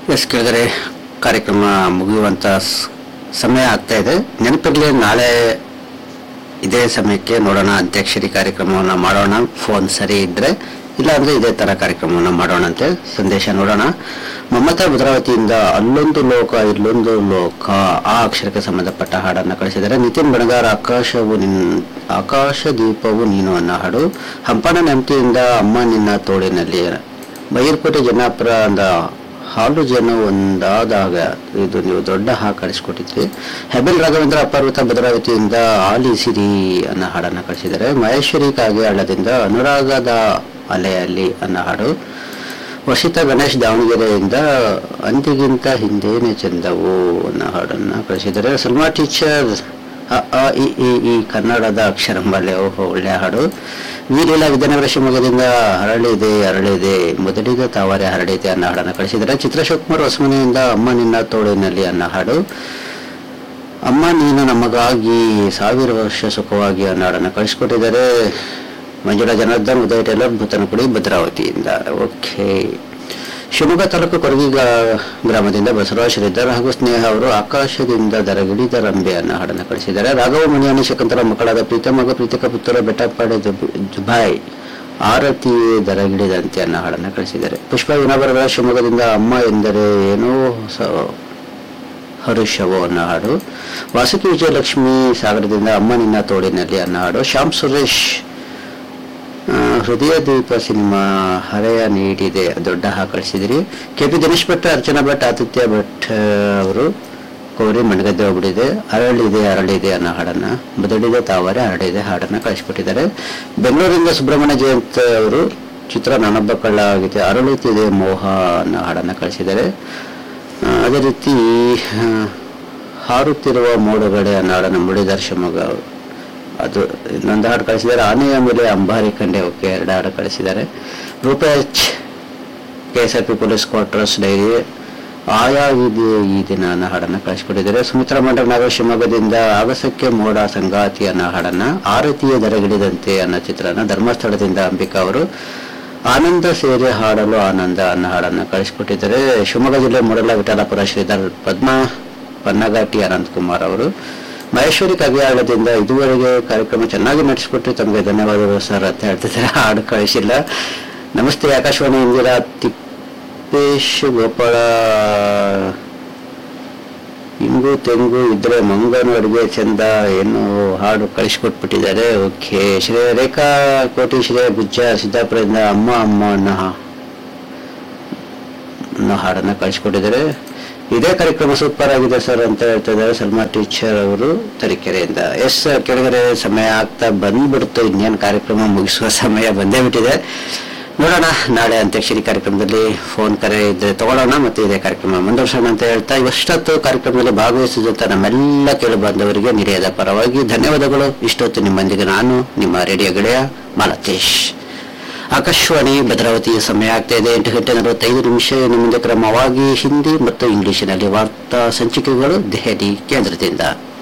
S ಕೇಳಿದರೆ ಕಾರ್ಯಕ್ರಮ ಮುಗಿಯುವಂಥ ಸ್- ಸಮಯ ಆಗ್ತಾ ಇದೆ ನೆನಪಿರಲಿ ನಾಳೆ ಇದೇ ಸಮಯಕ್ಕೆ ನೋಡೋಣ ಅಂತ್ಯಾಕ್ಷರಿ ಕಾರ್ಯಕ್ರಮವನ್ನು ಮಾಡೋಣ ಫೋನ್ ಸರಿ ಇದ್ದರೆ ಇಲ್ಲಾಂದ್ರೆ ಇದೇ ಥರ ಕಾರ್ಯಕ್ರಮವನ್ನು ಮಾಡೋಣ ಅಂತೆ ಸಂದೇಶ ನೋಡೋಣ ಮಮತಾ ಭದ್ರಾವತಿಯಿಂದ ಅಲ್ಲೊಂದು ಲೋಕ ಇಲ್ಲೊಂದು ಲೋಕ ಆ ಅಕ್ಷರಕ್ಕೆ ಸಂಬಂಧಪಟ್ಟ ಹಾಡನ್ನು ಕಳಿಸಿದ್ದಾರೆ ನಿತಿನ್ ಬಣಗಾರ್ ಆಕಾಶವು ನಿನ್ ಆಕಾಶ ದೀಪವು ನೀನು ಅನ್ನೋ ಹಾಡು ಹಂಪನ ನೆಮ್ಮತಿಯಿಂದ ಅಮ್ಮ ನಿನ್ನ ತೋಳಿನಲ್ಲಿ ಬೈರ್ಕೋಟೆ ಜನಾಪುರ ಅಂದ ಹಾಲು ಜನ ಒಂದಾದಾಗ ಇದು ನೀವು ದೊಡ್ಡ ಹಾ ಕಳಿಸ್ಕೊಟ್ಟಿದ್ರಿ ಹೆಬೆಲ್ ರಾಘವೇಂದ್ರ ಅಪರ್ವತ ಭದ್ರಾವತಿಯಿಂದ ಆಲಿಸಿರಿ ಅನ್ನೋ ಹಾಡನ್ನು ಕಳಿಸಿದ್ದಾರೆ ಮಹೇಶ್ವರಿ ಕಾಗೆಯಾಳದಿಂದ ಅನುರಾಗದ ಅಲೆಯಲ್ಲಿ ಅನ್ನೋ ಹಾಡು ವಶಿತಾ ಗಣೇಶ್ ದಾವಣಗೆರೆಯಿಂದ ಅಂದಿಗಿಂತ ಹಿಂದೇನೆ ಚಂದವು ಅನ್ನೋ ಹಾಡನ್ನು ಕಳಿಸಿದ್ದಾರೆ ಸಲ್ಮಾ ಟೀಚರ್ ಅ ಆ ಇ ಈ ಈ ಕನ್ನಡದ ಅಕ್ಷರಂಬಲೆ ಓಹೋ ಒಳ್ಳೆ ಹಾಡು ವೀರಿಲ್ಲ ವಿದ್ಯಾನಗರ ಶಿವಮೊಗ್ಗದಿಂದ ಹರಳಿದೆ ಹರಳಿದೆ ಮೊದಲಿದ ತಾವರೆ ಹರಡಿದೆ ಅನ್ನೋ ಹಾಡನ್ನು ಕಳಿಸಿದ್ದಾರೆ ಚಿತ್ರ ಶಿವಕುಮಾರ್ ಹೊಸಮನೆಯಿಂದ ಅಮ್ಮ ನಿನ್ನ ತೋಳಿನಲ್ಲಿ ಅನ್ನೋ ಹಾಡು ಅಮ್ಮ ನೀನು ನಮಗಾಗಿ ಸಾವಿರ ವರ್ಷ ಸುಖವಾಗಿ ಅನ್ನೋ ಹಾಡನ್ನು ಕಳಿಸ್ಕೊಟ್ಟಿದ್ದಾರೆ ಮಂಜುಳಾ ಜನಾರ್ದನ್ ಉದಯ ಟೇಲರ್ ಭೂತನಕುಡಿ ಭದ್ರಾವತಿಯಿಂದ ಓಕೆ ಶಿವಮೊಗ್ಗ ತಾಲೂಕು ಕೊರಗಿ ಗ- ಗ್ರಾಮದಿಂದ ಬಸವರಾಜ್ ಶ್ರೀಧರ್ ಹಾಗೂ ಸ್ನೇಹ ಅವರು ಆಕಾಶದಿಂದ ದರಗಿಳಿದ ರಂಬೆ ಅನ್ನೋ ಹಾಡನ್ನು ಕಳಿಸಿದ್ದಾರೆ ರಾಘವ ಮಣಿಯಾನಿ ಶಕಂತರ ಮಕ್ಕಳಾದ ಪ್ರೀತಮ್ ಹಾಗೂ ಪ್ರೀತಕ ಪುತ್ರ ಬೆಟ್ಟಪಾಡೆ ಜುಬ್- ಜುಬಾಯ್ ಆರತಿ ದರಗಿಳಿದಂತೆ ಅನ್ನೋ ಹಾಡನ್ನು ಕಳಿಸಿದ್ದಾರೆ ಪುಷ್ಪ ವಿನೋಬರಗಳ ಶಿವಮೊಗ್ಗದಿಂದ ಅಮ್ಮ ಎಂದರೆ ಏನೋ ಹೊಸ ಹರುಷವೋ ಅನ್ನೋ ಹಾಡು ವಾಸುಕಿ ವಿಜಯಲಕ್ಷ್ಮಿ ಸಾಗರದಿಂದ ಅಮ್ಮ ನಿನ್ನ ತೋಡಿನಲ್ಲಿ ಅನ್ನೋ ಹಾಡು ಶ್ಯಾಮ್ ಸುರೇಶ್ ಆ, ಹೃದಯ ದೀಪ ಸಿನಿಮಾ ಹರೆಯ ನೀಡಿದೆ ದೊಡ್ಡ ಹಾ ಕಳಿಸಿದಿರಿ ಕೆ ಪಿ ದಿನೇಶ್ ಭಟ್ ಅರ್ಚನಾ ಭಟ್ ಆದಿತ್ಯ ಭಟ್ ಆ, ಅವರು ಕೋರಿ ಮಣಗದ್ದೆ ಹೋಗ್ಬಿಟ್ಟಿದೆ ಅರಳಿದೆ ಅರಳಿದೆ ಅನ್ನೋ ಹಾಡನ್ನ ಬದಲಿದೆ ತಾವರೆ ಹರಡಿದೆ ಹಾಡನ್ನ ಕಳಿಸ್ಕೊಟ್ಟಿದ್ದಾರೆ ಬೆಂಗಳೂರಿಂದ ಸುಬ್ರಹ್ಮಣ್ಯ ಜಯಂತ್ ಅವರು ಚಿತ್ರ ನಾನೊಬ್ಬ ಕಳ್ಳ ಆಗಿದೆ ಅರಳುತ್ತಿದೆ ಮೋಹ ಅನ್ನೋ ಹಾಡನ್ನ ಕಳಿಸಿದ್ದಾರೆ ಆ, ಅದೇ ರೀತಿ ಆ, ಹಾರುತ್ತಿರುವ ಮೋಡಗಡೆ ಅನ್ನೋ ಹಾಡನ್ನು ಮುಡಿದಾರ್ ಶಿವಮೊಗ್ಗ ಅವರು ಅದು ಇನ್ನೊಂದು ಹಾಡು ಕಳಿಸಿದ್ದಾರೆ ಆನೆಯ ಮೇಲೆ ಅಂಬಾರಿ ಕಂಡೆ ಓಕೆ ಎರಡು ಹಾಡು ಕಳಿಸಿದ್ದಾರೆ Rupa H K S R P police quarters dairy ಆಯಾ ಇದೆ ಈ ದಿನ ಅನ್ನೋ ಹಾಡನ್ನು ಕಳಿಸ್ಕೊಟ್ಟಿದ್ದಾರೆ ಸುಮಿತ್ರಾ ಮಂಡಲ ನಾಗರ ಶಿವಮೊಗ್ಗದಿಂದ ಆಗಸಕ್ಕೆ ಮೋಡ ಸಂಗಾತಿ ಅನ್ನೋ ಹಾಡನ್ನ ಆರತಿಯ ದರಗಿಳಿದಂತೆ ಅನ್ನೋ ಚಿತ್ರನ ಧರ್ಮಸ್ಥಳದಿಂದ ಅಂಬಿಕಾ ಅವರು ಆನಂದ ಸೇರಿ ಹಾಡಲು ಆನಂದ ಅನ್ನೋ ಹಾಡನ್ನು ಕಳಿಸ್ಕೊಟ್ಟಿದ್ದಾರೆ ಶಿವಮೊಗ್ಗ ಜಿಲ್ಲೆ ಮೂಡಲ ವಿಠಲಾಪುರ ಶ್ರೀಧರ್ ಪದ್ಮಾ ಪನ್ನಗಾಟಿ ಅನಂತ್ ಕುಮಾರ್ ಅವರು ಮಹೇಶ್ವರಿ ಕವಿಯಾಳದಿಂದ ಇದುವರೆಗೆ ಕಾರ್ಯಕ್ರಮ ಚೆನ್ನಾಗಿ ನಡೆಸಿಕೊಟ್ಟು ತಮಗೆ ಧನ್ಯವಾದಗಳು ಸರ್ ಅಂತ ಹೇಳ್ತಿದ್ದಾರೆ ಹಾಡು ಕಳಿಸಿಲ್ಲ ನಮಸ್ತೆ ಆಕಾಶವಾಣಿ ಇಂದಿರಾ ತಿಪ್ಪೇಶ್ ಗೋಪಾಳ ಇಂಗು ತೆಂಗು ಇದ್ರೆ ಮಂಗನು ಅಡುಗೆ ಚಂದ ಏನು ಹಾಡು ಕಳಿಸ್ಕೊಟ್ಬಿಟ್ಟಿದ್ದಾರೆ ಓಕೆ ಶ್ರೇ ರೇಖಾ ಕೋಟಿ ಶ್ರೇ ಗುಜ್ಜ ಸಿದ್ದಾಪುರದಿಂದ ಅಮ್ಮ ಅಮ್ಮ ಅನ್ನೋ ಹಾ- ಅನ್ನೋ ಹಾಡನ್ನ ಕಳಿಸ್ಕೊಟ್ಟಿದ್ದಾರೆ ಇದೇ ಕಾರ್ಯಕ್ರಮ ಸೂಪರ್ ಆಗಿದೆ ಸರ್ ಅಂತ ಹೇಳ್ತಾ ಇದ್ದಾರೆ ಸಲ್ಮಾ ಟೀಚರ್ ಅವರು ತರೀಕೆರೆಯಿಂದ ಎಸ್ ಕೆಳಗಡೆ ಸಮಯ ಆಗ್ತಾ ಬಂದ್ಬಿಡ್ತು ಇನ್ನೇನು ಕಾರ್ಯಕ್ರಮ ಮುಗಿಸುವ ಸಮಯ ಬಂದೇ ಬಿಟ್ಟಿದೆ ನೋಡೋಣ ನಾಳೆ ಅಂತ್ಯಾಕ್ಷರಿ ಕಾರ್ಯಕ್ರಮದಲ್ಲಿ ಫೋನ್ ಕರೆ ಇದ್ರೆ ತಗೊಳ್ಳೋಣ ಮತ್ತೆ ಇದೇ ಕಾರ್ಯಕ್ರಮ ಮುಂದುವರ್ಸೋಣ ಅಂತ ಹೇಳ್ತಾ ಇವಷ್ಟೊತ್ತು ಕಾರ್ಯಕ್ರಮದಲ್ಲಿ ಭಾಗವಹಿಸಿದಂತ ನಮ್ಮೆಲ್ಲ ಕೇಳು ಬಾಂಧವರಿಗೆ ನಿರಿಯದ ಪರವಾಗಿ ಧನ್ಯವಾದಗಳು ಇಷ್ಟೊತ್ತು ನಿಮ್ಮೊಂದಿಗೆ ನಾನು ನಿಮ್ಮ ರೇಡಿಯೋ ಗೆಳೆಯ ಮಾಲತೇಶ್ ಆಕಾಶವಾಣಿ ಭದ್ರಾವತಿಯ ಸಮಯ ಆಗ್ತಾ ಇದೆ ಎಂಟು ಗಂಟೆ ನಲವತ್ತೈದು ನಿಮಿಷ ಇನ್ನು ಮುಂದೆ ಕ್ರಮವಾಗಿ ಹಿಂದಿ ಮತ್ತು ಇಂಗ್ಲಿಷಿನಲ್ಲಿ ವಾರ್ತಾ ಸಂಚಿಕೆಗಳು ದೆಹಲಿ ಕೇಂದ್ರದಿಂದ